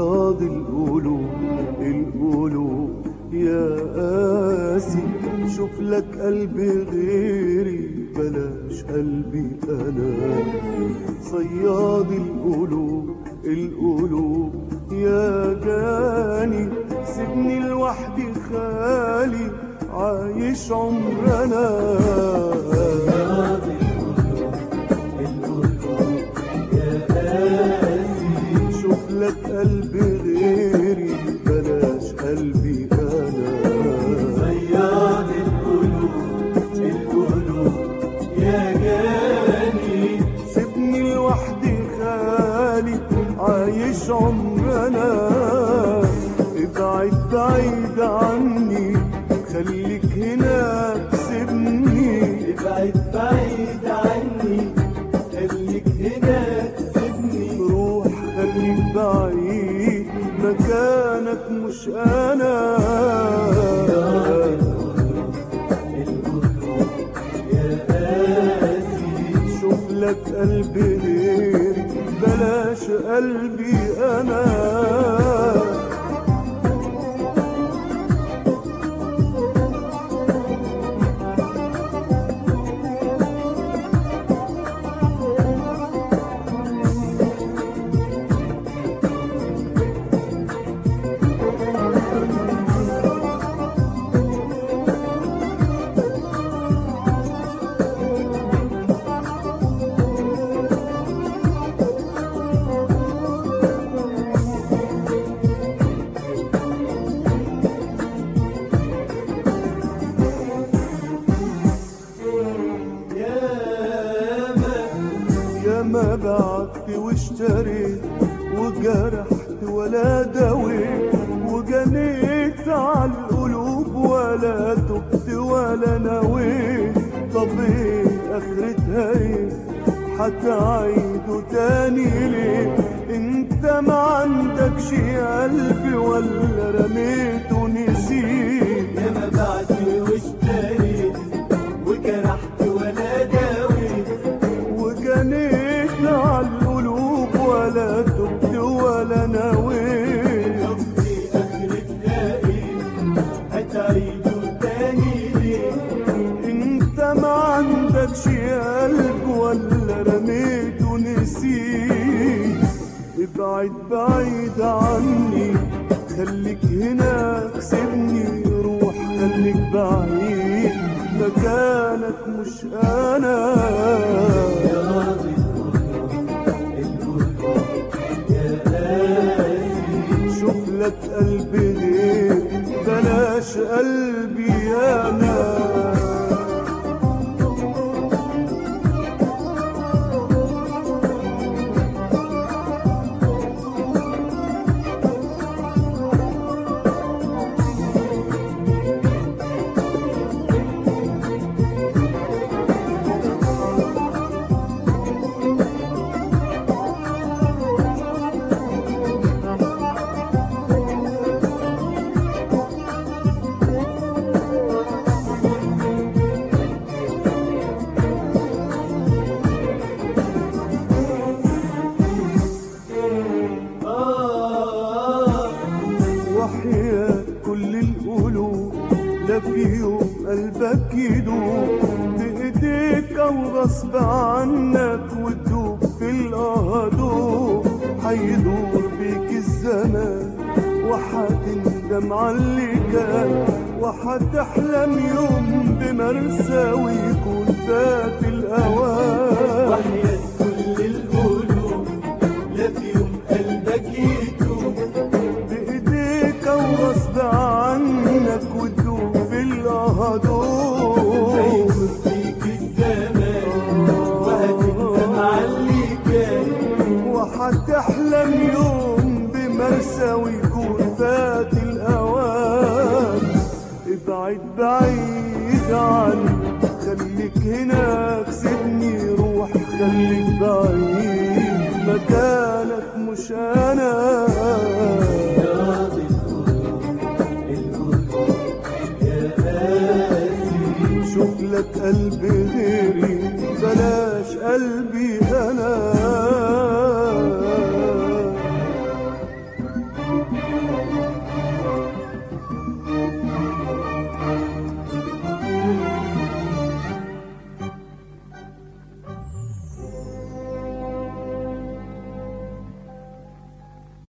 صياد القلوب القلوب يا قاسي شوف لك قلبي غيري بلاش قلبي انا صياد القلوب القلوب يا جاني سيبني لوحدي خالي عايش عمرنا شوف لك قلبي غيري بلاش قلبي انا صياد القلوب القلوب يا جاني سيبني لوحدي خالي عايش عمرنا ابعد بعيد عني خليك هناك سيبني ابعد بعيد عني خليك هناك سيبني روح خليك بعيد مكانك مش انا القلوب يا قاسي شوف لك قلبي غيري بلاش قلبي انا يا ما يا ما بعت واشتريت وجرحت ولا دويت وجنيت على القلوب ولا تبت ولا نويت طب ايه اخرتها ايه هتعيدوا تاني ليه انت ما عندكش قلب ولا رميت ونسيت يا ما بعت واشتريت وجرحت ولا داويت وجنيت على القلوب ولا تبت ولا نويت قصدي اخرتها ايه هتعيدوا تاني ليه انت ما عندكش قلب ولا رميت ونسيت ابعد بعيد عني خليك هناك سيبني روح خليك بعيد مكانك مش انا يا راضي القلوب يا قاسي شوف لك قلبي غير بلاش قلبي انا آه وحياة كل القلوب لا في يوم قلبك يدوب بإيديك أو غصب عنك وتدوب في الأهدوب هيدور بيك الزمان وحتندم على اللي كان وحتحلم يوم بمرسى ويكون فات الأوان وحياة كل القلوب لا في يوم قلبك يتوب بإيديك وغصب عنك وتدوب في الأهدوب هيدور فيك الزمان وهتندم على اللي كان وحتحلم يوم بمرسى ويكون فات الأوان ابعد بعيد عني خليك هناك سيبني روح خليك بعيد مكانك مش أنا يا راضي القلوب القلوب يا قاسي شوف لك قلبي غيري بلاش قلبي انا